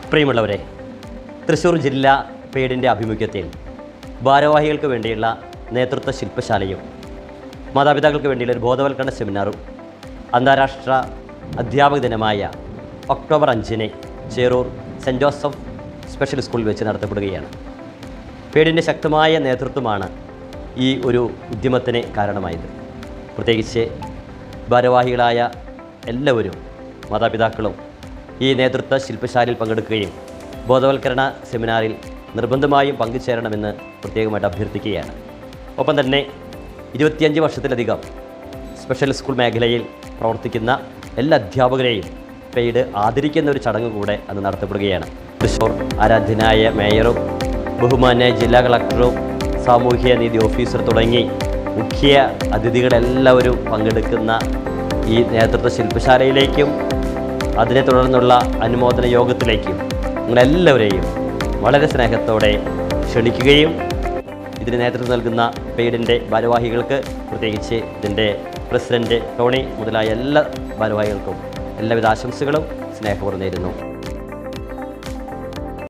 പ്രിയമുള്ളവരെ തൃശ്ശൂർ ജില്ലാ പേടിൻ്റെ ആഭിമുഖ്യത്തിൽ ഭാരവാഹികൾക്ക് വേണ്ടിയുള്ള നേതൃത്വ ശില്പശാലയും മാതാപിതാക്കൾക്ക് വേണ്ടിയുള്ള ഒരു ബോധവൽക്കരണ സെമിനാറും അന്താരാഷ്ട്ര അധ്യാപക ദിനമായ ഒക്ടോബർ അഞ്ചിന് ചേറൂർ സെൻറ് ജോസഫ് സ്പെഷ്യൽ സ്കൂളിൽ വെച്ച് നടത്തപ്പെടുകയാണ് പേടിൻ്റെ ശക്തമായ നേതൃത്വമാണ് ഈ ഒരു ഉദ്യമത്തിന് കാരണമായത് പ്രത്യേകിച്ച് ഭാരവാഹികളായ എല്ലാവരും മാതാപിതാക്കളും ഈ നേതൃത്വ ശില്പശാലയിൽ പങ്കെടുക്കുകയും ബോധവൽക്കരണ സെമിനാറിൽ നിർബന്ധമായും പങ്കുചേരണമെന്ന് പ്രത്യേകമായിട്ട് അഭ്യർത്ഥിക്കുകയാണ് ഒപ്പം തന്നെ ഇരുപത്തിയഞ്ച് വർഷത്തിലധികം സ്പെഷ്യൽ സ്കൂൾ മേഖലയിൽ പ്രവർത്തിക്കുന്ന എല്ലാ അധ്യാപകരെയും പെയ്ഡ് ആദരിക്കുന്ന ഒരു ചടങ്ങ് കൂടെ അന്ന് നടത്തപ്പെടുകയാണ് തൃശ്ശൂർ ആരാധ്യനായ മേയറും ബഹുമാന്യ ജില്ലാ കളക്ടറും സാമൂഹ്യ നീതി ഓഫീസർ തുടങ്ങി മുഖ്യ അതിഥികളെല്ലാവരും പങ്കെടുക്കുന്ന ഈ നേതൃത്വ ശില്പശാലയിലേക്കും അതിനെ തുടർന്നുള്ള അനുമോദന യോഗത്തിലേക്കും നിങ്ങളെല്ലാവരെയും വളരെ സ്നേഹത്തോടെ ക്ഷണിക്കുകയും ഇതിന് നേതൃത്വം നൽകുന്ന പെയ്ഡിൻ്റെ ഭാരവാഹികൾക്ക് പ്രത്യേകിച്ച് ഇതിൻ്റെ പ്രസിഡൻറ്റ് ടോണി മുതലായ എല്ലാ ഭാരവാഹികൾക്കും എല്ലാവിധ ആശംസകളും സ്നേഹപൂർവ്വം നേരുന്നു